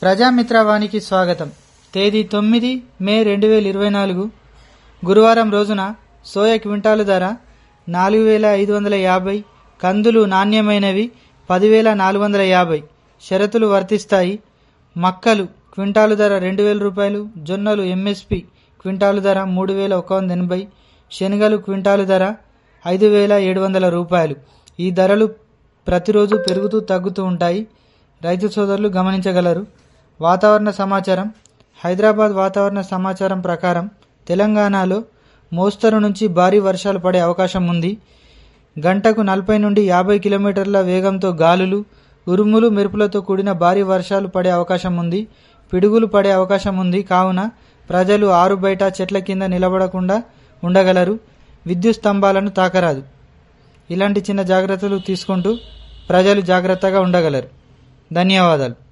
ప్రజామిత్రవానికి స్వాగతం తేదీ తొమ్మిది మే రెండు వేల ఇరవై నాలుగు గురువారం రోజున సోయ క్వింటాలు ధర నాలుగు వేల ఐదు వందల యాభై కందులు నాణ్యమైనవి పదివేల నాలుగు వందల యాభై షరతులు వర్తిస్తాయి మక్కలు క్వింటాలు ధర రెండు వేల రూపాయలు జొన్నలు ఎంఎస్పి క్వింటాలు ధర మూడు వేల ఒక వంద ఎనభై శనగలు క్వింటాలు ధర ఐదు వేల ఏడు వందల రూపాయలు ఈ ధరలు ప్రతిరోజు పెరుగుతూ తగ్గుతూ ఉంటాయి రైతు సోదరులు గమనించగలరు వాతావరణ సమాచారం హైదరాబాద్ వాతావరణ సమాచారం ప్రకారం తెలంగాణలో మోస్తరు నుంచి భారీ వర్షాలు పడే అవకాశం ఉంది గంటకు నలభై నుండి యాభై కిలోమీటర్ల వేగంతో గాలులు ఉరుములు మెరుపులతో కూడిన భారీ వర్షాలు పడే అవకాశం ఉంది పిడుగులు పడే అవకాశం ఉంది కావున ప్రజలు ఆరు బయట చెట్ల కింద నిలబడకుండా ఉండగలరు విద్యుత్ స్తంభాలను తాకరాదు ఇలాంటి చిన్న జాగ్రత్తలు తీసుకుంటూ ప్రజలు జాగ్రత్తగా ఉండగలరు ధన్యవాదాలు